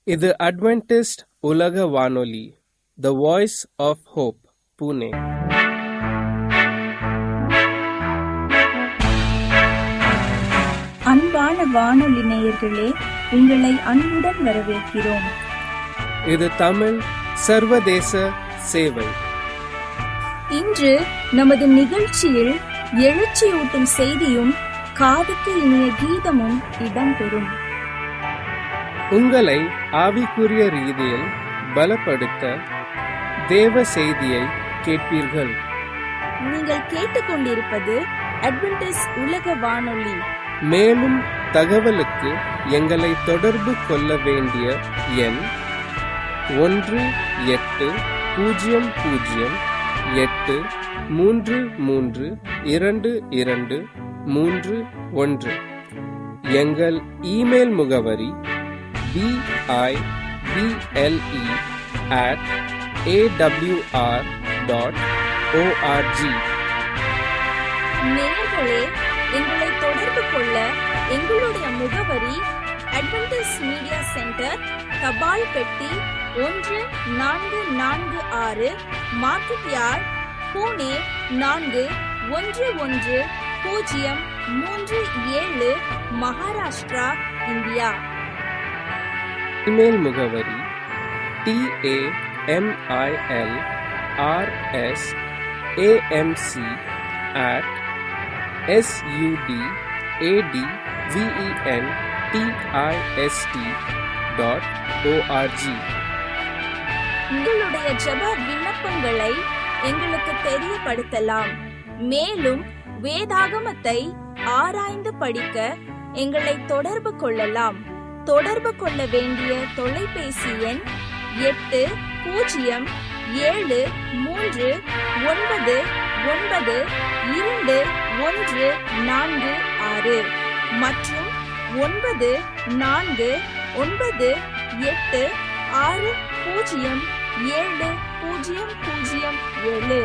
இது அட்வென்டிஸ்ட் உலக வானொலி the voice of hope Pune அன்பான வானொலி நேயர்களே உங்களை அன்புடன் வரவேற்கிறோம் இது தமிழ் சர்வதேச சேவை இன்று நமது நிகழ்ச்சியில் எழுச்சியூட்டும் செய்தியும் காதுக்கு இனிய கீதமும் இடம்பெறும் உங்களை ஆவிக்குரிய ரீதியில் பலப்படுத்த தேவ செய்தியை கேட்பீர்கள் நீங்கள் கேட்டுக்கொண்டிருப்பது அட்வென்டிஸ் உலக வானொலி மேலும் தகவலுக்கு எங்களை தொடர்பு கொள்ள வேண்டிய எண் ஒன்று எட்டு பூஜ்ஜியம் பூஜ்ஜியம் எட்டு மூன்று மூன்று இரண்டு இரண்டு மூன்று ஒன்று எங்கள் இமெயில் முகவரி PIBLE at AWR dot ORG நேயர்களே எங்களை தொடர்பு கொள்ள எங்களுடைய முகவரி அட்வென்டிஸ் மீடியா சென்டர் தபால் பெட்டி ஒன்று நான்கு நான்கு ஆறு மார்க்கெட் யார்ட் பூனே நான்கு ஒன்று ஒன்று பூஜ்ஜியம் மூன்று ஏழு மகாராஷ்டிரா இந்தியா இமெயில் முகவரி TAMIL RS AMC at SUD AT VEN DIST dot ORG உங்களுடைய ஜெப விண்ணப்பங்களை எங்களுக்கு தெரியப்படுத்தலாம் மேலும் வேதாகமத்தை ஆராய்ந்து படிக்க எங்களை தொடர்பு கொள்ளலாம் தொடர்பு கொள்ள வேண்டிய தொலைபேசி எண் எட்டு பூஜ்ஜியம் ஏழு மூன்று ஒன்பது ஒன்பது இரண்டு ஒன்று நான்கு ஆறு மற்றும் ஒன்பது நான்கு ஒன்பது எட்டு ஆறு பூஜ்ஜியம் ஏழு பூஜ்ஜியம் பூஜ்ஜியம் ஏழு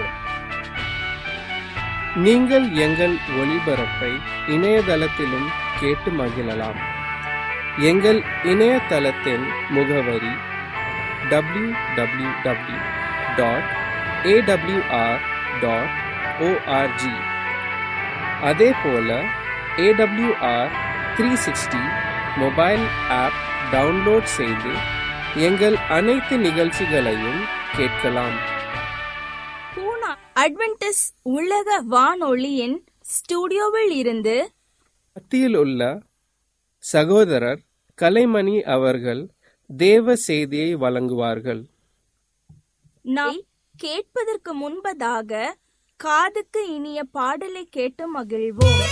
நீங்கள் எங்கள் ஒளிபரப்பை இணையதளத்திலும் கேட்டு மகிழலாம் எங்கள் இணையதளத்தின் முகவரி W W W dot AWR dot ORG அதே போல AWR three sixty mobile app download செய்து எங்கள் அனைத்து நிகழ்ச்சிகளையும் கேட்கலாம் பூனா அட்வென்டிஸ் உலக வானொலியின் ஸ்டுடியோவில் இருந்து மத்தியில் உள்ள சகோதரர் கலைமணி அவர்கள் தேவ செய்தியை வழங்குவார்கள் நாம் கேட்பதற்கு முன்பதாக காதுக்கு இனிய பாடலை கேட்டு மகிழ்வோம்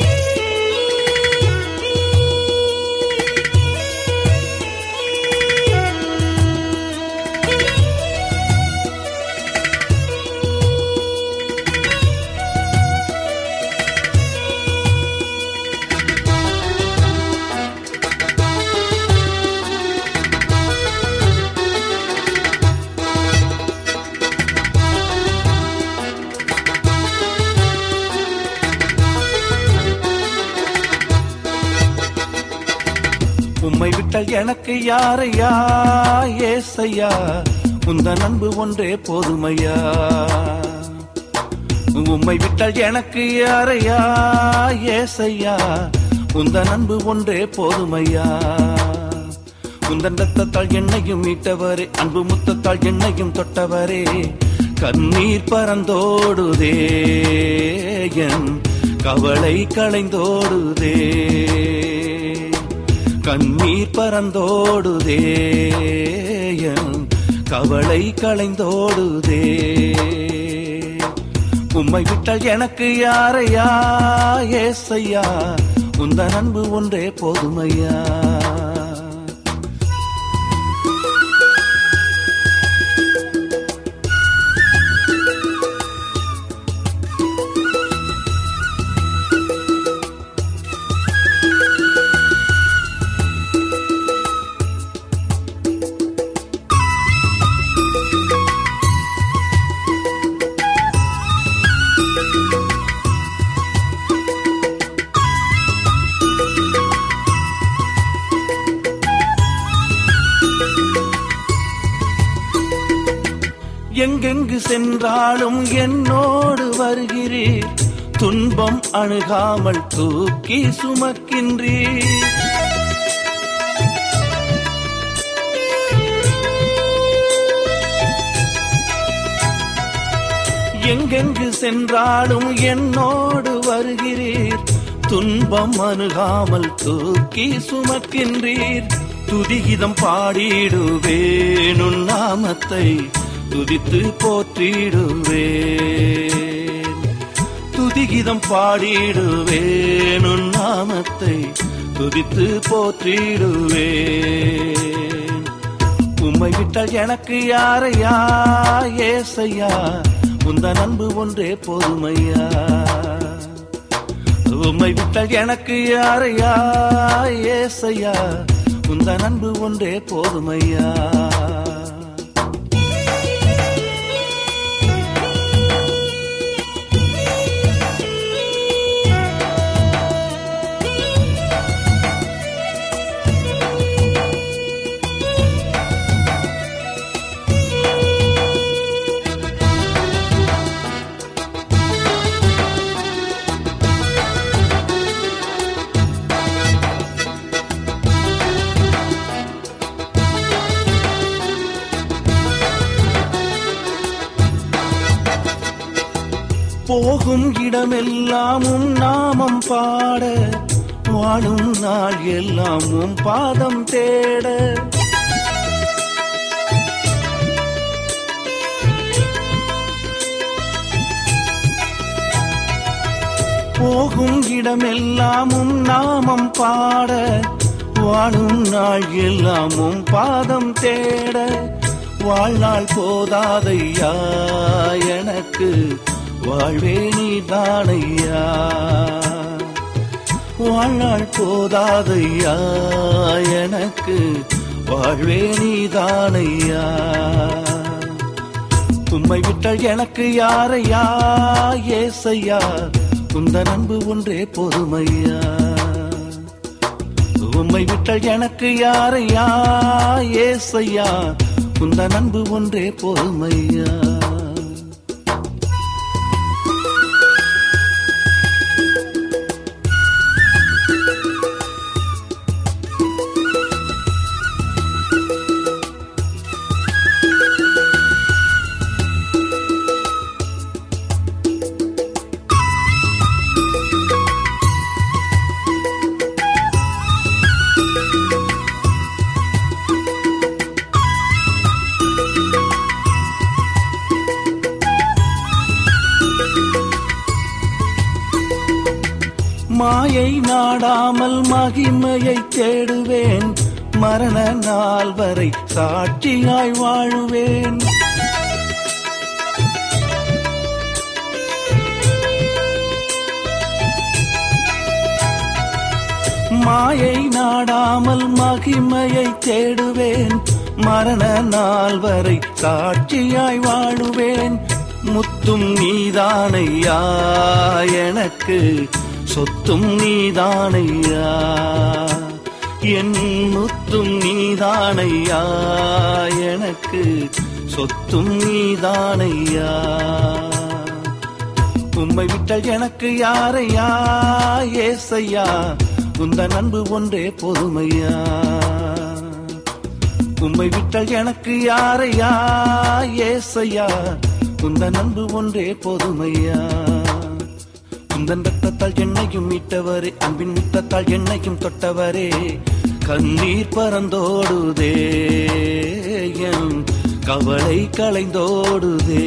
உம்மை விட்டால் எனக்கு யாரையா ஏசையா உந்த அன்பு ஒன்றே போதுமையா உம்மை விட்டால் எனக்கு யாரையா ஏசையா உந்த அன்பு ஒன்றே போதுமையா உந்தன் ரத்தத்தால் என்னையும் மீட்டவரே அன்பு முத்தத்தால் என்னையும் தொட்டவரே கண்ணீர் பறந்தோடுதே என் கவலை களைந்தோடுதே கண்ணீர் பறந்தோடுதே என் கவலை களைந்தோடுதே உம்மை விட்டால் எனக்கு யாரையா ஏசையா உந்த அன்பு ஒன்றே போதுமையா எங்கெங்கு சென்றாலும் என்னோடு வருகிறீர் துன்பம் அணுகாமல் தூக்கி சுமக்கின்றீர் எங்கெங்கு சென்றாலும் என்னோடு வருகிறீர் துன்பம் அணுகாமல் தூக்கி சுமக்கின்றீர் துதிகிதம் பாடிடுவேன் உன் நாமத்தை துதித்து போற்றிடுவேன் துதிகிதம் பாடிடுவேன் உன் நாமத்தை துதித்து போற்றிடுவேன் உம்மை விட்டால் எனக்கு யாரையா ஏசையா உந்தன் அன்பு ஒன்றே போதுமையா உம்மை விட்டால் எனக்கு யாரையா ஏசையா உந்தன் அன்பு ஒன்றே போதுமையா போகும் இடமெல்லாம் உம் நாமம் பாட வாழும் நாள் எல்லாம் உம் பாதம் தேட போகும் இடமெல்லாம் உம் நாமம் பாட வாழும் நாள் எல்லாம் உம் பாதம் தேட வாழ்நாள் போதாதையா எனக்கு வாழ்வே நீதானையா வாழ்நாள் போதாதையா எனக்கு வாழ்வே நீதானையா உம்மை விட்டால் எனக்கு யாரையா ஏசையா உந்தன் அன்பு ஒன்றே போதுமையா உம்மை விட்டால் எனக்கு யாரையா ஏசையா உந்தன் அன்பு ஒன்றே போதுமையா மாயை நாடாமல் மகிமையை தேடுவேன் மரண நாள் வரை சாட்சியாய் வாழுவேன் மாயை நாடாமல் மகிமையை தேடுவேன் மரண நாள் வரை சாட்சியாய் வாழுவேன் முத்தும் நீதானையா எனக்கு சொத்தும் நீதானையா என் முத்தும் நீதானையா எனக்கு சொத்தும் நீதானையா உம்மை விட்டால் எனக்கு யாரையா ஏசையா உந்தன் அன்பு ஒன்றே போதுமையா உம்மை விட்டால் எனக்கு யாரையா ஏசையா உந்தன் அன்பு ஒன்றே போதுமையா உந்தன் ரத்தத்தால் என்னையும் மீட்டவரே அன்பின் முத்தத்தால் என்னையும் தொட்டவரே கண்ணீர் பறந்தோடுதே என் கவலை களைந்தோடுதே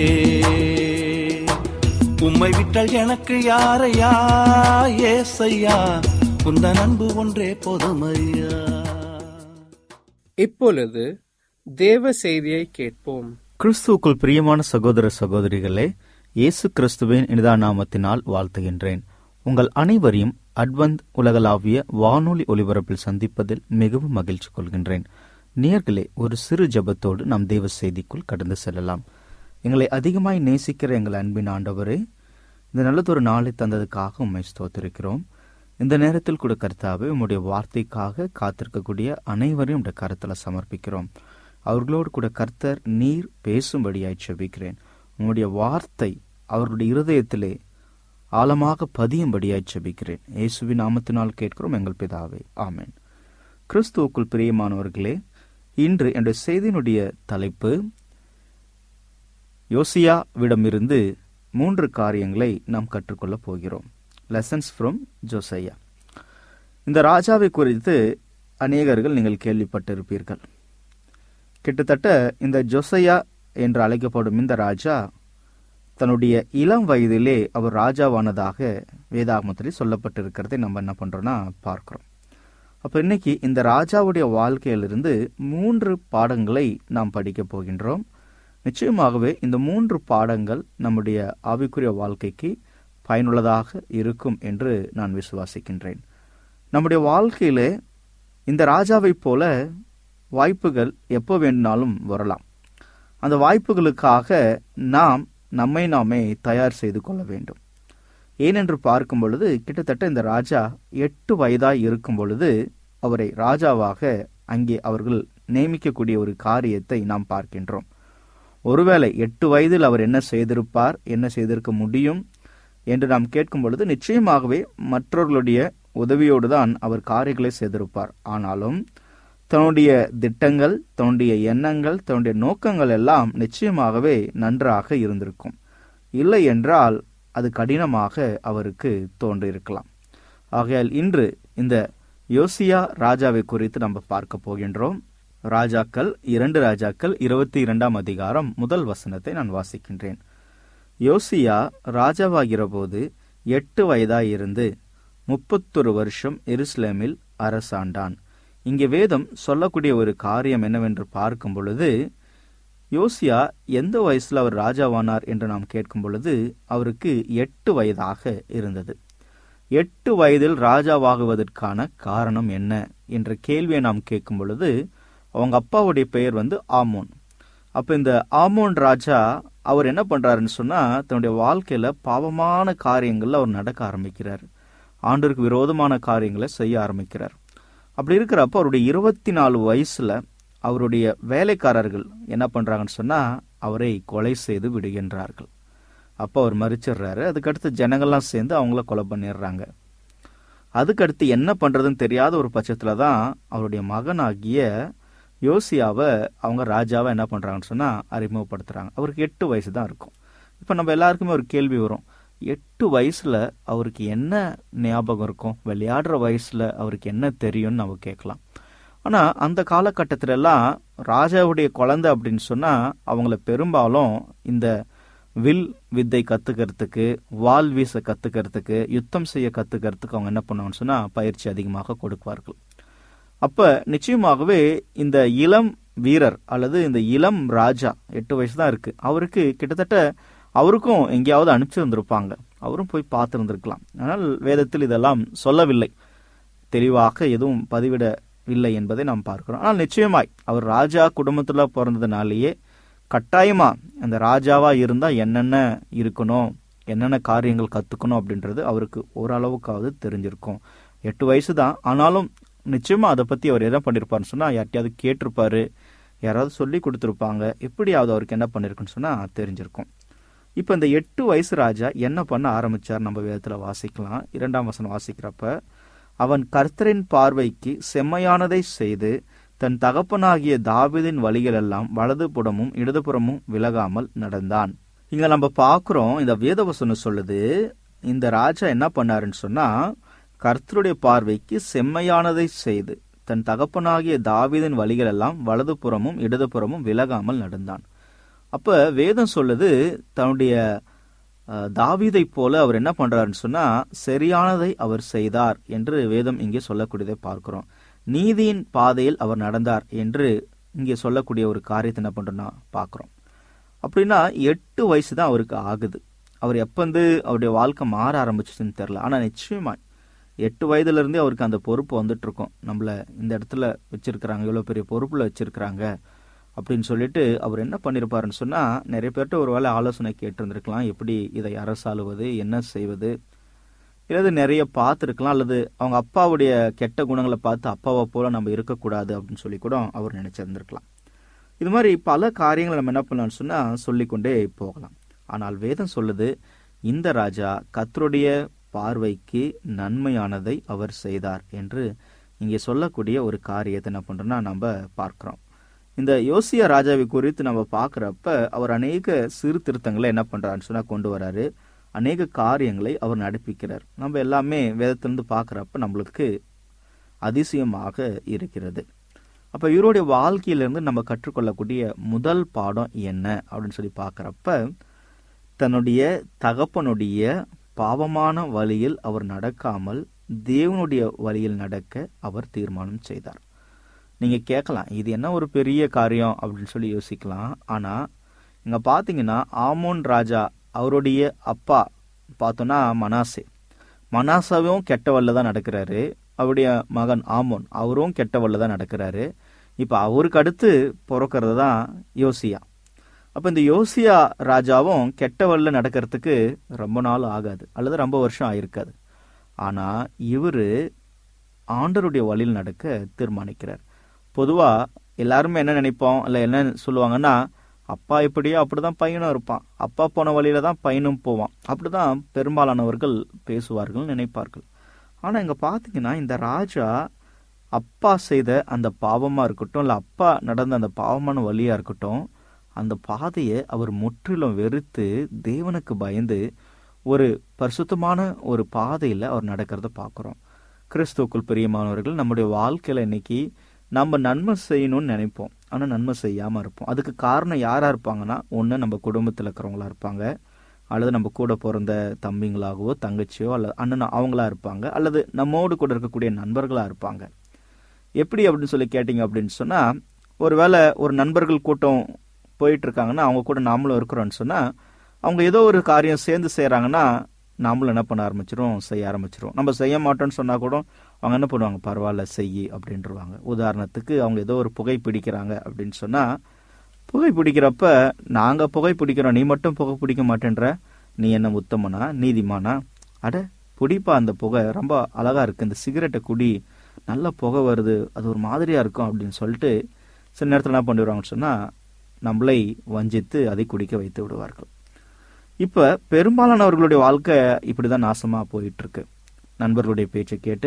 உம்மை விட்டால் எனக்கு யாரையா ஏசையா உந்தன் அன்பு ஒன்றே போதுமையா இப்பொழுது தேவ செய்தியை கேட்போம் கிறிஸ்துவுக்குள் பிரியமான சகோதர சகோதரிகளே இயேசு கிறிஸ்துவின் இனிதா நாமத்தினால் வாழ்த்துகின்றேன் உங்கள் அனைவரையும் அட்வந்த் உலகளாவிய வானொலி ஒலிபரப்பில் சந்திப்பதில் மிகவும் மகிழ்ச்சி கொள்கின்றேன் நேர்களே ஒரு சிறு ஜெபத்தோடு நாம் தேவ செய்திக்குள் கடந்து செல்லலாம் எங்களை அதிகமாய் நேசிக்கிற எங்கள் அன்பின் ஆண்டவரே இந்த நல்லதொரு நாளை தந்ததுக்காக உண்மை ஸ்தோத்திருக்கிறோம் இந்த நேரத்தில் கூட கர்த்தாவே உம்முடைய வார்த்தைக்காக காத்திருக்கக்கூடிய அனைவரையும் உடைய கருத்தில் சமர்ப்பிக்கிறோம் அவர்களோடு கூட கர்த்தர் நீர் பேசும்படியாய் செபிக்கிறேன் உம்முடைய வார்த்தை அவர்களுடைய இருதயத்திலே ஆழமாக பதியும்படியாய் செபிக்கிறேன் இயேசுவின் நாமத்தினால் கேட்கிறோம் எங்கள் பிதாவே ஆமென் கிறிஸ்துவுக்குள் பிரியமானவர்களே இன்று என்னுடைய செய்தியினுடைய தலைப்பு யோசியாவிடமிருந்து மூன்று காரியங்களை நாம் கற்றுக்கொள்ளப் போகிறோம் லெசன்ஸ் ஃப்ரம் ஜோசையா இந்த ராஜாவை குறித்து அநேகர்கள் நீங்கள் கேள்விப்பட்டிருப்பீர்கள் கிட்டத்தட்ட இந்த ஜோசையா என்று அழைக்கப்படும் இந்த ராஜா தன்னுடைய இளம் வயதிலே அவர் ராஜாவானதாக வேதாகமத்தில் சொல்லப்பட்டிருக்கிறதை நம்ம என்ன பண்றோம்னா பார்க்கிறோம் அப்ப இன்னைக்கு இந்த ராஜாவுடைய வாழ்க்கையிலிருந்து மூன்று பாடங்களை நாம் படிக்க போகின்றோம் நிச்சயமாகவே இந்த மூன்று பாடங்கள் நம்முடைய ஆவிக்குரிய வாழ்க்கைக்கு பயனுள்ளதாக இருக்கும் என்று நான் விசுவாசிக்கின்றேன் நம்முடைய வாழ்க்கையிலே இந்த ராஜாவைப் போல வாய்ப்புகள் எப்போ வேணுனாலும் வரலாம் அந்த வாய்ப்புகளுக்காக நாம் நம்மை நாமே தயார் செய்து கொள்ள வேண்டும் ஏனென்று பார்க்கும் பொழுது கிட்டத்தட்ட இந்த ராஜா எட்டு வயதாய் இருக்கும் பொழுது அவரை ராஜாவாக அங்கே அவர்கள் நியமிக்கக்கூடிய ஒரு காரியத்தை நாம் பார்க்கின்றோம் ஒருவேளை எட்டு வயதில் அவர் என்ன செய்திருப்பார் என்ன செய்திருக்க முடியும் என்று நாம் கேட்கும் பொழுது நிச்சயமாகவே மற்றவர்களுடைய உதவியோடு தான் அவர் காரியங்களை செய்திருப்பார் ஆனாலும் தன்னுடைய திட்டங்கள் தன்னுடைய எண்ணங்கள் தன்னுடைய நோக்கங்கள் எல்லாம் நிச்சயமாகவே நன்றாக இருந்திருக்கும் இல்லை என்றால் அது கடினமாக அவருக்கு தோன்றியிருக்கலாம் ஆகையால் இன்று இந்த யோசியா ராஜாவை குறித்து நம்ம பார்க்க போகின்றோம் ராஜாக்கள் இரண்டு ராஜாக்கள் இருபத்தி இரண்டாம் அதிகாரம் முதல் வசனத்தை நான் வாசிக்கின்றேன் யோசியா ராஜாவாகிற போது எட்டு வயதாயிருந்து முப்பத்தொரு வருஷம் எருசலேமில் அரசாண்டான் இங்கே வேதம் சொல்லக்கூடிய ஒரு காரியம் என்னவென்று பார்க்கும் பொழுது யோசியா எந்த வயசுல அவர் ராஜாவானார் என்று நாம் கேட்கும் பொழுது அவருக்கு எட்டு வயதாக இருந்தது எட்டு வயதில் ராஜாவாகுவதற்கான காரணம் என்ன என்ற கேள்வியை நாம் கேட்கும் பொழுது அவங்க அப்பாவுடைய பெயர் வந்து ஆமோன் அப்ப இந்த ஆமோன் ராஜா அவர் என்ன பண்றாருன்னு சொன்னா தன்னுடைய வாழ்க்கையில பாவமான காரியங்கள்ல அவர் நடக்க ஆரம்பிக்கிறார் ஆண்டருக்கு விரோதமான காரியங்களை செய்ய ஆரம்பிக்கிறார் அப்படி இருக்கிறப்ப அவருடைய இருபத்தி நாலு வயசுல அவருடைய வேலைக்காரர்கள் என்ன பண்றாங்கன்னு சொன்னா அவரை கொலை செய்து விடுகின்றார்கள் அப்போ அவர் மறிச்சிடுறாரு அதுக்கடுத்து ஜனங்கள்லாம் சேர்ந்து அவங்கள கொலை பண்ணிடுறாங்க அதுக்கடுத்து என்ன பண்றதுன்னு தெரியாத ஒரு பட்சத்துல தான் அவருடைய மகனாகிய யோசியாவை அவங்க ராஜாவை என்ன பண்றாங்கன்னு சொன்னா அறிமுகப்படுத்துறாங்க அவருக்கு எட்டு வயசு தான் இருக்கும் இப்போ நம்ம எல்லாருக்குமே ஒரு கேள்வி வரும் எட்டு வயசுல அவருக்கு என்ன ஞாபகம் இருக்கும் விளையாடுற வயசுல அவருக்கு என்ன தெரியும்னு நம்ம கேட்கலாம் ஆனா அந்த காலகட்டத்தில எல்லாம் ராஜாவுடைய குழந்தை அப்படின்னு சொன்னா அவங்கள பெரும்பாலும் இந்த வில் வித்தை கத்துக்கிறதுக்கு வால் வீச கத்துக்கிறதுக்கு யுத்தம் செய்ய கத்துக்கிறதுக்கு அவங்க என்ன பண்ணுவாங்கன்னு சொன்னா பயிற்சி அதிகமாக கொடுப்பார்கள் அப்ப நிச்சயமாகவே இந்த இளம் வீரர் அல்லது இந்த இளம் ராஜா எட்டு வயசு தான் இருக்கு அவருக்கு கிட்டத்தட்ட அவருக்கும் எங்கேயாவது அனுப்பிச்சிருந்திருப்பாங்க அவரும் போய் பார்த்திருந்திருக்கலாம் ஆனால் வேதத்தில் இதெல்லாம் சொல்லவில்லை தெளிவாக எதுவும் பதிவிடவில்லை என்பதை நாம் பார்க்கிறோம் ஆனால் நிச்சயமாய் அவர் ராஜா குடும்பத்துல பிறந்ததுனாலேயே கட்டாயமா அந்த ராஜாவா இருந்தா என்னென்ன இருக்கணும் என்னென்ன காரியங்கள் கத்துக்கணும் அப்படின்றது அவருக்கு ஓரளவுக்காவது தெரிஞ்சிருக்கும் எட்டு வயசு தான் ஆனாலும் நிச்சயமா அதை பத்தி அவர் என்ன பண்ணிருப்பாருன்னு சொன்னா யார்கிட்டயாவது கேட்டிருப்பாரு யாராவது சொல்லி கொடுத்துருப்பாங்க எப்படியாவது அவருக்கு என்ன பண்ணிருக்குன்னு சொன்னா தெரிஞ்சிருக்கும் இப்ப இந்த எட்டு வயசு ராஜா என்ன பண்ண ஆரம்பிச்சார் நம்ம வேதத்துல வாசிக்கலாம் இரண்டாம் வசனம் வாசிக்கிறப்ப அவன் கர்த்தரின் பார்வைக்கு செம்மையானதை செய்து தன் தகப்பனாகிய தாவிதின் வழிகளெல்லாம் வலதுபுறமும் இடதுபுறமும் விலகாமல் நடந்தான் இங்க நம்ம பாக்குறோம் இந்த வேதவசனம் சொல்லுது இந்த ராஜா என்ன பண்ணாருன்னு சொன்னா கர்த்தருடைய பார்வைக்கு செம்மையானதை செய்து தன் தகப்பனாகிய தாவீதின் வழிகளெல்லாம் வலதுபுறமும் இடதுபுறமும் விலகாமல் நடந்தான் அப்ப வேதம் சொல்லுது தன்னுடைய அஹ், தாவீதைப் போல அவர் என்ன பண்றாருன்னு சொன்னா சரியானதை அவர் செய்தார் என்று வேதம் இங்கே சொல்லக்கூடியதை பார்க்கிறோம் நீதியின் பாதையில் அவர் நடந்தார் என்று இங்கே சொல்லக்கூடிய ஒரு காரியத்தை என்ன பண்றோம்னா பார்க்கிறோம் அப்படின்னா எட்டு வயசு தான் அவருக்கு ஆகுது அவர் எப்ப வந்து அவருடைய வாழ்க்கை மாற ஆரம்பிச்சுன்னு தெரியல ஆனா நிச்சயமா எட்டு வயதுல இருந்தே அவருக்கு அந்த பொறுப்பு வந்துட்டு இருக்கும் நம்மள இந்த இடத்துல வச்சிருக்கிறாங்க இவ்வளவு பெரிய பொறுப்புல வச்சிருக்கிறாங்க அப்படின்னு சொல்லிட்டு அவர் என்ன பண்ணிருப்பாருன்னு சொன்னா நிறைய பேர்கிட்ட ஒரு வேளை ஆலோசனை கேட்டிருந்திருக்கலாம் எப்படி இதை அரசாளுவது என்ன செய்வது இல்லது நிறைய பார்த்துருக்கலாம் அல்லது அவங்க அப்பாவுடைய கெட்ட குணங்களை பார்த்து அப்பாவை போல நம்ம இருக்கக்கூடாது அப்படின்னு சொல்லி கூட அவர் நினைச்சிருந்திருக்கலாம் இது மாதிரி பல காரியங்களை நம்ம என்ன பண்ணலாம்னு சொன்னா சொல்லிக்கொண்டே போகலாம் ஆனால் வேதம் சொல்லுது இந்த ராஜா கர்த்தருடைய பார்வைக்கு நன்மையானதை அவர் செய்தார் என்று இங்கே சொல்லக்கூடிய ஒரு காரியத்தை என்ன பண்றோம்னா நம்ம பார்க்கிறோம் இந்த யோசியா ராஜாவை குறித்து நம்ம பார்க்கறப்ப அவர் அநேக சீர்திருத்தங்களை என்ன பண்றாருன்னு சொன்னா கொண்டு வராரு அநேக காரியங்களை அவர் நடப்பிக்கிறார் நம்ம எல்லாமே வேதத்திலிருந்து பார்க்கறப்ப நம்மளுக்கு அதிசயமாக இருக்கிறது அப்ப இவருடைய வாழ்க்கையிலிருந்து நம்ம கற்றுக்கொள்ளக்கூடிய முதல் பாடம் என்ன அப்படின்னு சொல்லி பார்க்கறப்ப தன்னுடைய தகப்பனுடைய பாவமான வழியில் அவர் நடக்காமல் தேவனுடைய வழியில் நடக்க அவர் தீர்மானம் செய்தார் நீங்க கேட்கலாம் இது என்ன ஒரு பெரிய காரியம் அப்படின்னு சொல்லி யோசிக்கலாம் ஆனா இங்க பாத்தீங்கன்னா ஆமோன் ராஜா அவருடைய அப்பா பார்த்தோன்னா மனாசே மனாசாவும் கெட்ட வழில தான் நடக்கிறாரு அவருடைய மகன் ஆமோன் அவரும் கெட்ட வழில தான் நடக்கிறாரு இப்ப அவருக்கு அடுத்து பிறக்கிறது தான் யோசியா அப்ப இந்த யோசியா ராஜாவும் கெட்ட வழில நடக்கிறதுக்கு ரொம்ப நாள் ஆகாது அல்லது ரொம்ப வருஷம் ஆயிருக்காது ஆனா இவரு ஆண்டருடைய வழியில் நடக்க தீர்மானிக்கிறார் பொதுவா எல்லாருமே என்ன நினைப்போம் இல்ல என்ன சொல்லுவாங்கன்னா அப்பா எப்படியோ அப்படிதான் பையனும் இருப்பான் அப்பா போன வழியில தான் பையனும் போவான் அப்படிதான் பெரும்பாலானவர்கள் பேசுவார்கள் நினைப்பார்கள் ஆனா இங்க பாத்தீங்கன்னா இந்த ராஜா அப்பா செய்த அந்த பாவமா இருக்கட்டும் இல்ல அப்பா நடந்த அந்த பாவமான வழியா இருக்கட்டும் அந்த பாதையை அவர் முற்றிலும் வெறுத்து தேவனுக்கு பயந்து ஒரு பரிசுத்தமான ஒரு பாதையில அவர் நடக்கிறத பார்க்கிறோம் கிறிஸ்துவுக்குள் பிரியமானவர்கள் நம்முடைய வாழ்க்கையில இன்னைக்கு நம்ம நன்மை செய்யணும்னு நினைப்போம் ஆனா நன்மை செய்யாம இருப்போம் அதுக்கு காரணம் யாரா இருப்பாங்கன்னா ஒண்ணு நம்ம குடும்பத்துல இருக்கிறவங்களா இருப்பாங்க அல்லது நம்ம கூட பிறந்த தம்பிங்களாகவோ தங்கச்சியோ அல்லது அண்ணன் அவங்களா இருப்பாங்க அல்லது நம்மோடு கூட இருக்கக்கூடிய நண்பர்களா இருப்பாங்க எப்படி அப்படின்னு சொல்லி கேட்டீங்க அப்படின்னு சொன்னா ஒருவேளை ஒரு நண்பர்கள் கூட்டம் போயிட்டு இருக்காங்கன்னா அவங்க கூட நாமளும் இருக்கிறோம்னு சொன்னா அவங்க ஏதோ ஒரு காரியம் சேர்ந்து செய்யறாங்கன்னா நாமளும் என்ன பண்ண ஆரம்பிச்சிரும் செய்ய ஆரம்பிச்சிரும் நம்ம செய்ய மாட்டோம்னு சொன்னா கூட அவங்க என்ன பண்ணுவாங்க பரவாயில்ல செய் அப்படின்றவாங்க உதாரணத்துக்கு அவங்க ஏதோ ஒரு புகை பிடிக்கிறாங்க அப்படின்னு சொன்னா புகை பிடிக்கிறப்ப நாங்க புகை பிடிக்கிறோம் நீ மட்டும் புகை பிடிக்க மாட்டேன்ற நீ என்ன உத்தமனா நீதிமானா அட பிடிப்பா அந்த புகை ரொம்ப அழகா இருக்கு இந்த சிகரெட்டை குடி நல்ல புகை வருது அது ஒரு மாதிரியா இருக்கும் அப்படின்னு சொல்லிட்டு சில நேரத்தில் என்ன பண்ணிடுவாங்கன்னு சொன்னா நம்மளை வஞ்சித்து அதை குடிக்க வைத்து விடுவார்கள் இப்ப பெரும்பாலானவர்களுடைய வாழ்க்கை இப்படிதான் நாசமா போயிட்டு இருக்கு நண்பர்களுடைய பேச்சை கேட்டு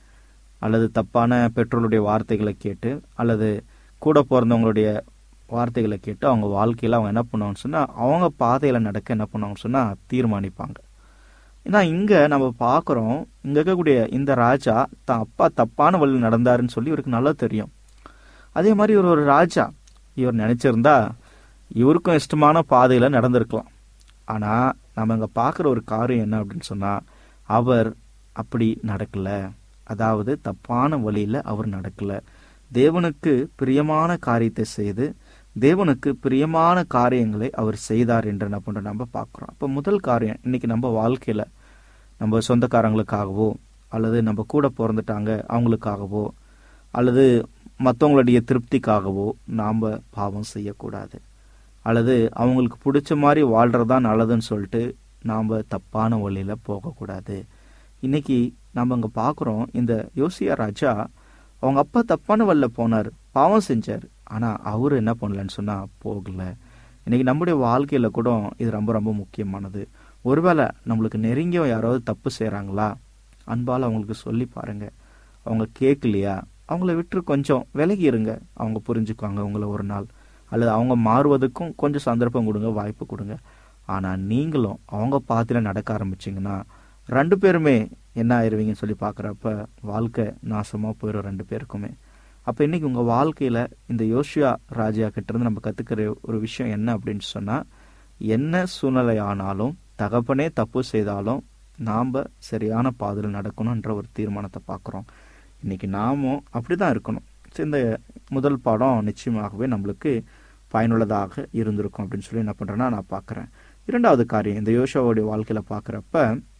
அல்லது தப்பான பெற்றோருடைய வார்த்தைகளை கேட்டு அல்லது கூட பிறந்தவங்களுடைய வார்த்தைகளை கேட்டு அவங்க வாழ்க்கையில அவங்க என்ன பண்ணுவாங்கன்னு சொன்னா அவங்க பாதையில நடக்க என்ன பண்ணுவாங்கன்னு சொன்னா தீர்மானிப்பாங்க ஏன்னா இங்க நம்ம பாக்குறோம் இங்க இருக்கக்கூடிய இந்த ராஜா தான் அப்பா தப்பான வழியில் நடந்தாருன்னு சொல்லி இவருக்கு நல்லா தெரியும் அதே மாதிரி இவர் ஒரு ராஜா இவர் நினைச்சிருந்தா இவருக்கும் இஷ்டமான பாதையில நடந்திருக்கலாம் ஆனா நம்ம இங்க பாக்குற ஒரு காரியம் என்ன அப்படின்னு சொன்னா அவர் அப்படி நடக்கல அதாவது தப்பான வழியில அவர் நடக்கல தேவனுக்கு பிரியமான காரியத்தை செய்து தேவனுக்கு பிரியமான காரியங்களை அவர் செய்தார் என்று என்ன பண்ற நம்ம பார்க்கிறோம் அப்ப முதல் காரியம் இன்னைக்கு நம்ம வாழ்க்கையில நம்ம சொந்தக்காரங்களுக்காகவோ அல்லது நம்ம கூட பிறந்துட்டாங்க அவங்களுக்காகவோ அல்லது மற்றவங்களுடைய திருப்திக்காகவோ நாம் பாவம் செய்யக்கூடாது அல்லது அவங்களுக்கு பிடிச்ச மாதிரி வாழ்றதா நல்லதுன்னு சொல்லிட்டு நாம் தப்பான வழியில் போகக்கூடாது இன்னைக்கு நம்ம இங்கே பார்க்குறோம் இந்த யோசியா ராஜா அவங்க அப்பா தப்பான வழியில் போனார் பாவம் செஞ்சார் ஆனால் அவர் என்ன பண்ணலன்னு சொன்னால் போகல இன்னைக்கு நம்முடைய வாழ்க்கையில் கூட இது ரொம்ப ரொம்ப முக்கியமானது ஒருவேளை நம்மளுக்கு நெருங்கிய யாராவது தப்பு செய்கிறாங்களா அன்பால் அவங்களுக்கு சொல்லி பாருங்க அவங்க கேட்கலையா அவங்கள விட்டு கொஞ்சம் விலகி இருங்க அவங்க புரிஞ்சுக்குவாங்க உங்களை ஒரு நாள் அல்லது அவங்க மாறுவதற்கும் கொஞ்சம் சந்தர்ப்பம் கொடுங்க வாய்ப்பு கொடுங்க ஆனால் நீங்களும் அவங்க பாத்திர நடக்க ஆரம்பிச்சிங்கன்னா ரெண்டு பேருமே என்ன ஆயிருவீங்கன்னு சொல்லி பார்க்குறப்ப வாழ்க்கை நாசமாக போயிடும் ரெண்டு பேருக்குமே அப்போ இன்னைக்கு உங்கள் வாழ்க்கையில் இந்த யோசியா ராஜா கிட்ட இருந்து நம்ம கற்றுக்கிற ஒரு விஷயம் என்ன அப்படின்னு சொன்னால் என்ன சூழ்நிலை ஆனாலும் தகப்பனே தப்பு செய்தாலும் நாம் சரியான பாதையில் நடக்கணுன்ற ஒரு தீர்மானத்தை பார்க்குறோம் இன்னைக்கு நாமும் அப்படிதான் இருக்கணும் சரி, இந்த முதல் பாடம் நிச்சயமாகவே நம்மளுக்கு பயனுள்ளதாக இருந்திருக்கும் அப்படின்னு சொல்லி என்ன பண்றேன்னா நான் பார்க்குறேன் இரண்டாவது காரியம் இந்த யோசாவுடைய வாழ்க்கையில பார்க்குறப்ப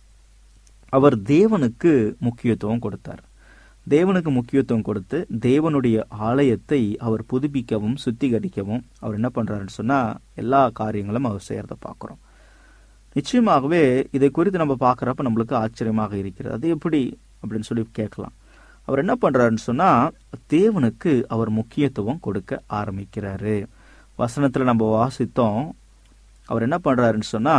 அவர் தேவனுக்கு முக்கியத்துவம் கொடுத்தார் தேவனுக்கு முக்கியத்துவம் கொடுத்து தேவனுடைய ஆலயத்தை அவர் புதுப்பிக்கவும் சுத்திகரிக்கவும் அவர் என்ன பண்றாருன்னு சொன்னா எல்லா காரியங்களும் அவர் செய்யறத பார்க்குறோம் நிச்சயமாகவே இதை குறித்து நம்ம பார்க்குறப்ப நம்மளுக்கு ஆச்சரியமாக இருக்கிறது அது எப்படி அப்படின்னு சொல்லி கேட்கலாம் அவர் என்ன பண்றாருன்னு சொன்னா தேவனுக்கு அவர் முக்கியத்துவம் கொடுக்க ஆரம்பிக்கிறாரு வசனத்துல நம்ம வாசித்தோம் அவர் என்ன பண்றாருன்னு சொன்னா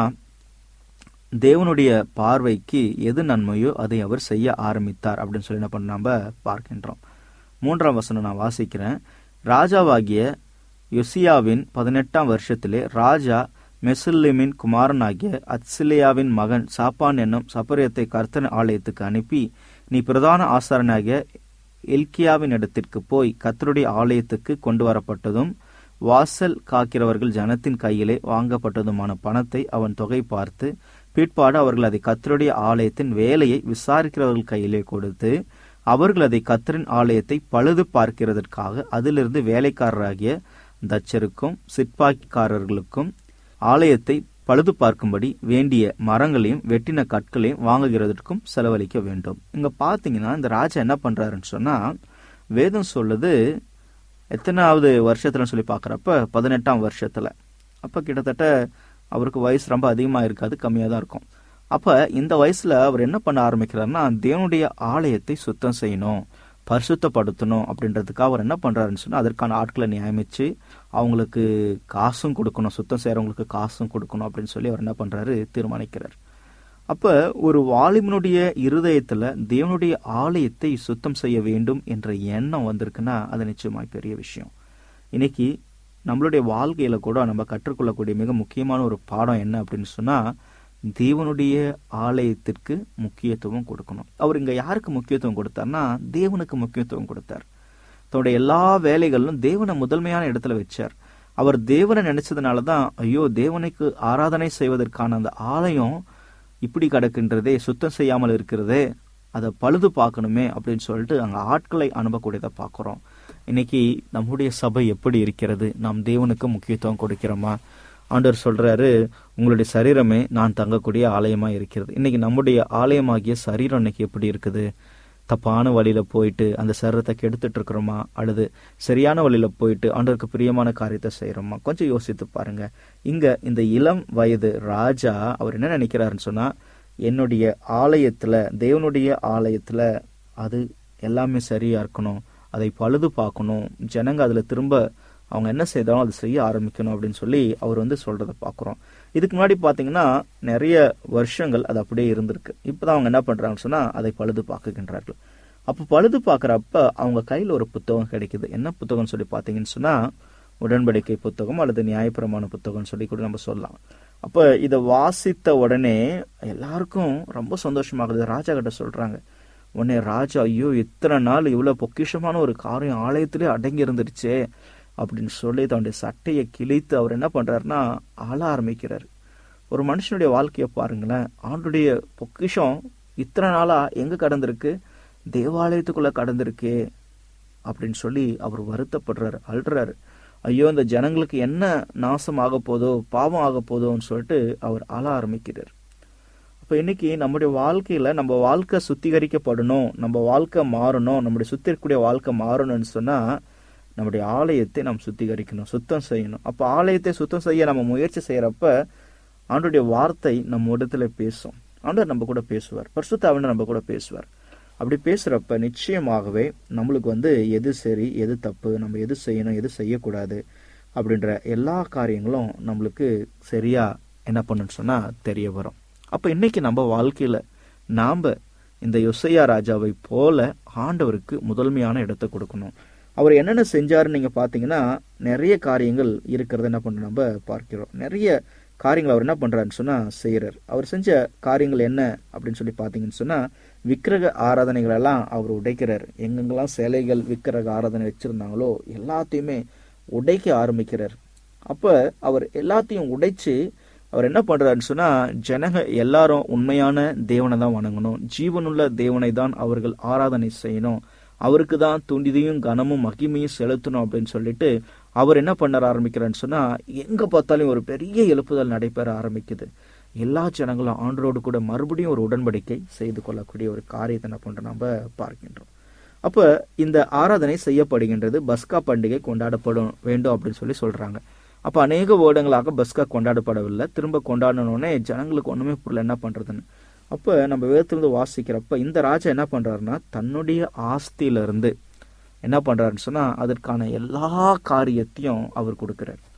தேவனுடைய பார்வைக்கு எது நன்மையோ அதை அவர் செய்ய ஆரம்பித்தார் அப்படின்னு சொல்லி என்ன பண்ண நம்ம பார்க்கின்றோம் மூன்றாம் வசனம் நான் வாசிக்கிறேன் ராஜாவாகிய யொசியாவின் பதினெட்டாம் வருஷத்திலே ராஜா மெசுல்லிமின் குமாரனாகிய அத்சிலியாவின் மகன் சாப்பான் என்னும் சப்பரியத்தை கர்த்தன் ஆலயத்துக்கு அனுப்பி நீ பிரதான ஆசாரனாகிய எல்கியாவின் இடத்திற்கு போய் கர்த்தருடைய ஆலயத்துக்கு கொண்டு வரப்பட்டதும் வாசல் காக்கிறவர்கள் ஜனத்தின் கையிலே வாங்கப்பட்டதுமான பணத்தை அவன் தொகை பார்த்து பிற்பாடு அவர்கள் அதை கர்த்தருடைய ஆலயத்தின் வேலையை விசாரிக்கிறவர்கள் கையிலே கொடுத்து அவர்கள் அதை கர்த்தரின் ஆலயத்தை பழுது பார்க்கிறதற்காக அதிலிருந்து வேலைக்காரராகிய தச்சருக்கும் சிற்பாய்க்காரர்களுக்கும் ஆலயத்தை பழுது பார்க்கும்படி வேண்டிய மரங்களையும் வெட்டின கற்களையும் வாங்குகிறதற்கும் செலவழிக்க வேண்டும் இங்க பாத்தீங்கன்னா இந்த ராஜா என்ன பண்றாருன்னு சொன்னா வேதம் சொல்லுது எத்தனாவது வருஷத்துலன்னு சொல்லி பார்க்குறப்ப பதினெட்டாம் வருஷத்துல அப்ப கிட்டத்தட்ட அவருக்கு வயசு ரொம்ப அதிகமாக இருக்காது கம்மியாக தான் இருக்கும் அப்ப இந்த வயசுல அவர் என்ன பண்ண ஆரம்பிக்கிறாருன்னா தேவனுடைய ஆலயத்தை சுத்தம் செய்யணும் பரிசுத்தப்படுத்தணும் அப்படின்றதுக்காக அவர் என்ன பண்றாருன்னு சொன்னா அதற்கான ஆட்களை நியமிச்சு அவங்களுக்கு காசும் கொடுக்கணும் சுத்தம் செய்யறவங்களுக்கு காசும் கொடுக்கணும் அப்படின்னு சொல்லி அவர் என்ன பண்றாரு தீர்மானிக்கிறார் அப்ப ஒரு வாலிபனுடைய இருதயத்துல தேவனுடைய ஆலயத்தை சுத்தம் செய்ய வேண்டும் என்ற எண்ணம் வந்திருக்குன்னா அது நிச்சயமாய் பெரிய விஷயம் இன்னைக்கு நம்மளுடைய வாழ்க்கையில கூட நம்ம கற்றுக்கொள்ளக்கூடிய மிக முக்கியமான ஒரு பாடம் என்ன அப்படின்னு சொன்னா தேவனுடைய ஆலயத்திற்கு முக்கியத்துவம் கொடுக்கணும் அவர் இங்க யாருக்கு முக்கியத்துவம் கொடுத்தார்னா தேவனுக்கு முக்கியத்துவம் கொடுத்தார் தன்னுடைய எல்லா வேலைகளிலும் தேவனை முதன்மையான இடத்துல வச்சார் அவர் தேவனை நினைச்சதுனாலதான் ஐயோ தேவனுக்கு ஆராதனை செய்வதற்கான அந்த ஆலயம் இப்படி கிடக்கின்றதே சுத்தம் செய்யாமல் இருக்கிறதே அதை பழுது பார்க்கணுமே அப்படின்னு சொல்லிட்டு அங்க ஆட்களை அனுப்பக்கூடியதை பார்க்கிறோம் இன்னைக்கு நம்முடைய சபை எப்படி இருக்கிறது நாம் தேவனுக்கு முக்கியத்துவம் கொடுக்கிறோமா ஆண்டவர் சொல்றாரு உங்களுடைய சரீரமே நான் தங்கக்கூடிய ஆலயமா இருக்கிறது இன்னைக்கு நம்முடைய ஆலயமாகிய சரீரம் இன்னைக்கு எப்படி இருக்குது தப்பான வழியில போயிட்டு அந்த சரீரத்தை கெடுத்துட்டு இருக்கிறோமா அல்லது சரியான வழியில போயிட்டு ஆண்டவருக்கு பிரியமான காரியத்தை செய்யறோமா கொஞ்சம் யோசித்து பாருங்க இங்க இந்த இளம் வயது ராஜா அவர் என்ன நினைக்கிறாருன்னு சொன்னா என்னுடைய ஆலயத்துல தேவனுடைய ஆலயத்துல அது எல்லாமே சரியா இருக்கணும் அதை பழுது பார்க்கணும் ஜனங்க அதுல திரும்ப அவங்க என்ன செய்தாலும் அது செய்ய ஆரம்பிக்கணும் அப்படின்னு சொல்லி அவர் வந்து சொல்றதை பார்க்குறோம் இதுக்கு முன்னாடி பார்த்தீங்கன்னா நிறைய வருஷங்கள் அது அப்படியே இருந்திருக்கு இப்போதான் அவங்க என்ன பண்றாங்கன்னு சொன்னா அதை பழுது பார்க்குகின்றார்கள் அப்போ பழுது பார்க்குறப்ப அவங்க கையில் ஒரு புத்தகம் கிடைக்குது என்ன புத்தகம்னு சொல்லி பார்த்தீங்கன்னு சொன்னா உடன்படிக்கை புத்தகம் அல்லது நியாயப்பிரமாண புத்தகம்னு சொல்லி கூட நம்ம சொல்லலாம் அப்போ இதை வாசித்த உடனே எல்லாருக்கும் ரொம்ப சந்தோஷமாகுது ராஜா கிட்ட சொல்றாங்க உடனே ராஜா ஐயோ இத்தனை நாள் இவ்வளவு பொக்கிஷமான ஒரு காரியம் ஆலயத்திலே அடங்கி இருந்துருச்சே அப்படின்னு சொல்லி தன்னுடைய சட்டையை கிழித்து அவர் என்ன பண்றாருன்னா ஆள ஆரம்பிக்கிறார் ஒரு மனுஷனுடைய வாழ்க்கையை பாருங்களேன் ஆண்டுடைய பொக்கிஷம் இத்தனை நாளா எங்க கடந்திருக்கு தேவாலயத்துக்குள்ள கடந்திருக்கே அப்படின்னு சொல்லி அவர் வருத்தப்படுறாரு அழுறாரு ஐயோ இந்த ஜனங்களுக்கு என்ன நாசம் ஆக போதோ பாவம் ஆக போதோன்னு சொல்லிட்டு அவர் ஆள ஆரம்பிக்கிறார் அப்ப இன்னைக்கு நம்முடைய வாழ்க்கையில நம்ம வாழ்க்கை சுத்திகரிக்கப்படணும் நம்ம வாழ்க்கை மாறணும் நம்முடைய சுத்தி இருக்கக்கூடிய வாழ்க்கை மாறணும்னு சொன்னா நம்முடைய ஆலயத்தை நாம் சுத்திகரிக்கணும் சுத்தம் செய்யணும் அப்ப ஆலயத்தை சுத்தம் செய்ய நம்ம முயற்சி செய்யறப்ப ஆண்டுடைய வார்த்தை நம்ம இடத்துல பேசும் ஆண்டவர் நம்ம கூட பேசுவார் பரிசுத்தாவினர் நம்ம கூட பேசுவார் அப்படி பேசுறப்ப நிச்சயமாகவே நம்மளுக்கு வந்து எது சரி எது தப்பு நம்ம எது செய்யணும் எது செய்யக்கூடாது அப்படின்ற எல்லா காரியங்களும் நம்மளுக்கு சரியா என்ன பண்ணுன்னு சொன்னா தெரிய வரும் அப்ப இன்னைக்கு நம்ம வாழ்க்கையில நாம இந்த யொசையா ராஜாவை போல ஆண்டவருக்கு முதன்மையான இடத்தை கொடுக்கணும் அவர் என்னென்ன செஞ்சாருன்னு நீங்க பாத்தீங்கன்னா நிறைய காரியங்கள் இருக்கிறத என்ன பண்ண நம்ம பார்க்கிறோம் நிறைய காரியங்கள் அவர் என்ன பண்றாருன்னு சொன்னா செய்யறார் அவர் செஞ்ச காரியங்கள் என்ன அப்படின்னு சொல்லி பாத்தீங்கன்னு சொன்னா விக்கிரக ஆராதனைகள் எல்லாம் அவர் உடைக்கிறார் எங்கெங்கெல்லாம் சிலைகள் விக்கிரக ஆராதனை வச்சிருந்தாங்களோ எல்லாத்தையுமே உடைக்க ஆரம்பிக்கிறார் அப்ப அவர் எல்லாத்தையும் உடைச்சு அவர் என்ன பண்றாருன்னு சொன்னா ஜனங்க எல்லாரும் உண்மையான தேவனை தான் வணங்கணும் ஜீவனுள்ள தேவனை தான் அவர்கள் ஆராதனை செய்யணும் அவருக்கு தான் துண்டிதையும் கனமும் மகிமையும் செலுத்தணும் அப்படின்னு சொல்லிட்டு அவர் என்ன பண்ண ஆரம்பிக்கிறான்னு சொன்னா எங்க பார்த்தாலும் ஒரு பெரிய எழுப்புதல் நடைபெற ஆரம்பிக்குது எல்லா ஜனங்களும் ஆண்டரோடு கூட மறுபடியும் ஒரு உடன்படிக்கை செய்து கொள்ளக்கூடிய ஒரு காரியத்தை என்ன பண்றோம் நம்ம பார்க்கின்றோம் அப்ப இந்த ஆராதனை செய்யப்படுகின்றது பஸ்கா பண்டிகை கொண்டாடப்படும் வேண்டும் அப்படின்னு சொல்லி சொல்றாங்க அப்ப அநேக வருடங்களாக பஸ்கா கொண்டாடப்படவில்லை திரும்ப கொண்டாடணுன்னே ஜனங்களுக்கு ஒண்ணுமே புரியல என்ன பண்றதுன்னு அப்ப நம்ம வேதத்திலிருந்து வாசிக்கிறப்ப இந்த ராஜா என்ன பண்றாருன்னா தன்னுடைய ஆஸ்தியில இருந்து என்ன பண்றாருன்னு சொன்னா அதற்கான எல்லா காரியத்தையும் அவர் கொடுக்கிறார்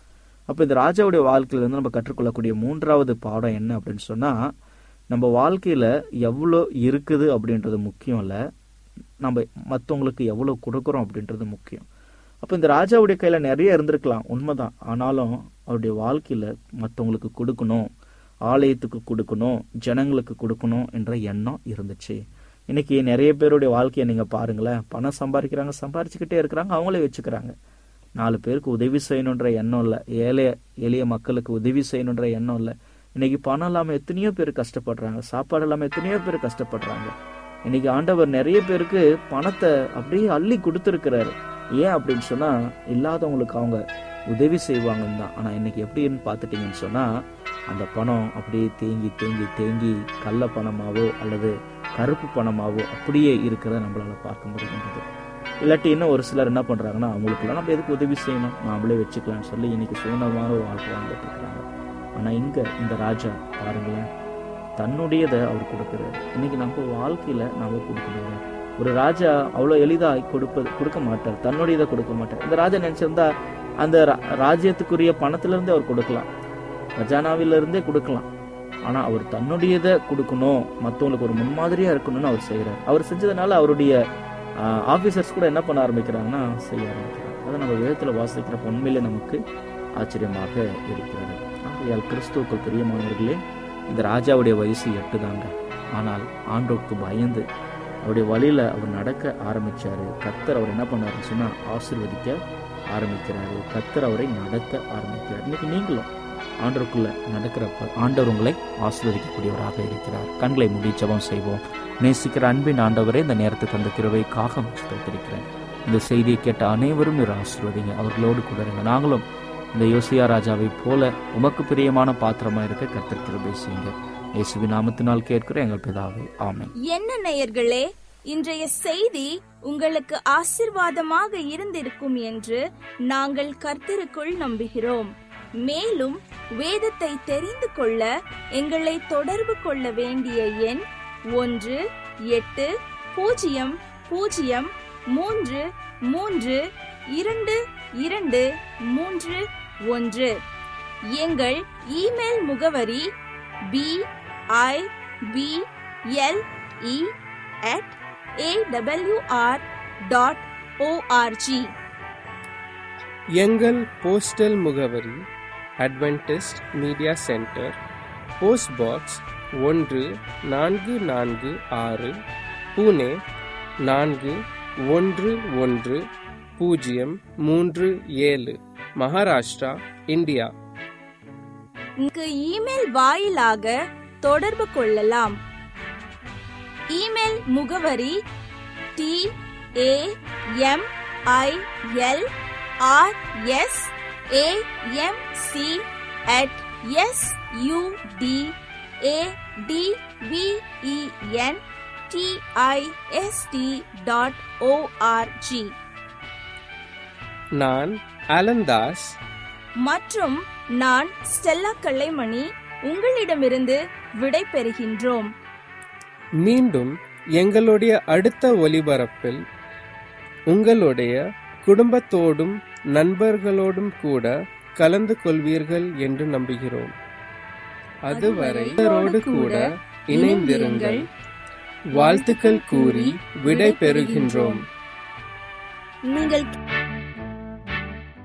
அப்போ இந்த ராஜாவுடைய வாழ்க்கையில இருந்து நம்ம கற்றுக்கொள்ளக்கூடிய மூன்றாவது பாடம் என்ன அப்படின்னு சொன்னா நம்ம வாழ்க்கையில எவ்வளோ இருக்குது அப்படின்றது முக்கியம் இல்லை நம்ம மற்றவங்களுக்கு எவ்வளோ கொடுக்குறோம் அப்படின்றது முக்கியம் அப்போ இந்த ராஜாவுடைய கையில நிறைய இருந்திருக்கலாம் உண்மைதான் ஆனாலும் அவருடைய வாழ்க்கையில மற்றவங்களுக்கு கொடுக்கணும் ஆலயத்துக்கு கொடுக்கணும் ஜனங்களுக்கு கொடுக்கணும் என்ற எண்ணம் இருந்துச்சு இன்னைக்கு நிறைய பேருடைய வாழ்க்கையை நீங்க பாருங்களேன் பணம் சம்பாதிக்கிறாங்க சம்பாரிச்சுக்கிட்டே இருக்கிறாங்க அவங்களே வச்சுக்கிறாங்க நாலு பேருக்கு உதவி செய்யணுன்ற எண்ணம் இல்லை ஏழை எளிய மக்களுக்கு உதவி செய்யணுன்ற எண்ணம் இல்லை இன்னைக்கு பணம் இல்லாமல் எத்தனையோ பேர் கஷ்டப்படுறாங்க சாப்பாடு இல்லாமல் எத்தனையோ பேர் கஷ்டப்படுறாங்க இன்னைக்கு ஆண்டவர் நிறைய பேருக்கு பணத்தை அப்படியே அள்ளி கொடுத்துருக்கிறாரு ஏன் அப்படின்னு சொன்னா இல்லாதவங்களுக்கு அவங்க உதவி செய்வாங்கன்னு தான் ஆனால் இன்னைக்கு எப்படின்னு பார்த்துட்டீங்கன்னு சொன்னா அந்த பணம் அப்படியே தேங்கி தேங்கி தேங்கி கள்ள பணமாவோ அல்லது கருப்பு பணமாவோ அப்படியே இருக்கிறத நம்மளால பார்க்க முடிகின்றது இல்லாட்டி இன்னும் ஒரு சிலர் என்ன பண்றாங்கன்னா அவங்களுக்குலாம் நம்ம எதுக்கு உதவி செய்யணும் நாமளே வச்சுக்கலாம்னு சொல்லி இன்னைக்கு சுதந்திரமான ஒரு வாழ்க்கை வாழ்ந்துட்டு இருக்கிறாங்க ஆனா இங்க இந்த ராஜா பாருங்களேன் தன்னுடையதை அவர் கொடுக்குறாரு இன்னைக்கு நம்ம வாழ்க்கையில நாம கொடுக்கணுங்க ஒரு ராஜா அவ்வளோ எளிதாக கொடுப்பது கொடுக்க மாட்டார் தன்னுடையதை கொடுக்க மாட்டார் இந்த ராஜா நினைச்சிருந்தா அந்த ரா- ராஜ்யத்துக்குரிய பணத்துல இருந்தே அவர் கொடுக்கலாம் கஜானாவில இருந்தே கொடுக்கலாம் ஆனா அவர் தன்னுடையதை கொடுக்கணும் மற்றவங்களுக்கு ஒரு முன்மாதிரியா இருக்கணும்னு அவர் செய்யறார் அவர் செஞ்சதுனால அவருடைய ஆபீசர்ஸ் கூட என்ன பண்ண ஆரம்பிக்கிறாங்கன்னா செய்ய ஆரம்பிக்கிறாங்க அதை நம்ம வேதத்துல வாசிக்கிற உண்மையிலே நமக்கு ஆச்சரியமாக இருக்கிறது ஆகையால் கிறிஸ்துவுக்குள் பிரியமானவர்களே இந்த ராஜாவுடைய வயசு எட்டு தாங்க ஆனால் ஆண்டோக்கு பயந்து அவருடைய வழியில அவர் நடக்க ஆரம்பிச்சாரு கத்தர் அவர் என்ன பண்ணாருன்னு சொன்னா ஆசீர்வதிக்க ஆரம்பிக்கிறாரு கத்தர் அவரை நடத்த ஆரம்பிக்கிறார் இன்னைக்கு நீங்களும் ஆண்டருக்குள்ள நடக்கிறப்ப ஆண்டவர் உங்களை ஆசீர்வதிக்கக்கூடியவராக இருக்கிறார் கண்களை மூடி ஜெபம் செய்வோம் நேசிக்கிற அன்பின் ஆண்டவரே இந்த நேரத்தை தந்த கிருபைக்காக ஸ்தோத்திரிக்கிறேன் இந்த செய்தியை கேட்ட அனைவரும் நீர் ஆசீர்வதிங்க அவர்களோடு கூட இருங்க நாங்களும் இந்த யோசியா ராஜாவை போல உமக்கு பிரியமான பாத்திரமா இருக்க கத்தர் கிருபை செய்யுங்க இயேசுவி நாமத்தினால் கேட்கிற எங்கள் பிதாவே ஆமென் என்ன நேயர்களே இன்றைய செய்தி உங்களுக்கு ஆசிர்வாதமாக இருந்திருக்கும் என்று நாங்கள் கர்த்தருக்குள் நம்புகிறோம் மேலும் வேதத்தை தெரிந்து கொள்ள எங்களை தொடர்பு கொள்ள வேண்டிய எண் ஒன்று எட்டு பூஜ்ஜியம் பூஜ்ஜியம் மூன்று மூன்று இரண்டு இரண்டு மூன்று ஒன்று எங்கள் இமெயில் முகவரி B I B L E at awr dot ORG எங்கள் போஸ்டல் முகவரி Adventist media centre post box ஒன்று நான்கு நான்கு ஆறு புனே நான்கு ஒன்று ஒன்று பூஜ்ஜியம் மூன்று ஏழு மகாராஷ்டிரா இந்தியா இங்கு இமெயில் வாயிலாக தொடர்பு கொள்ளலாம் இமெயில் முகவரி T A M I L R S A M C at S U T A T V E N T I S T dot ORG நான் அலந்தாஸ் மற்றும் நான் ஸ்டெல்லா கல்லைமணி உங்களிடமிருந்து விடை பெறுகின்றோம் மீண்டும் எங்களுடைய அடுத்த ஒலிபரப்பில் உங்களுடைய குடும்பத்தோடும் நண்பர்களோடும் கூட கலந்து கொள்வீர்கள் என்று நம்புகிறோம் அதுவரை இவரோடு கூட இணைந்திருங்கள் வாழ்த்துக்கள் கூறி விடை பெறுகின்றோம் நீங்கள்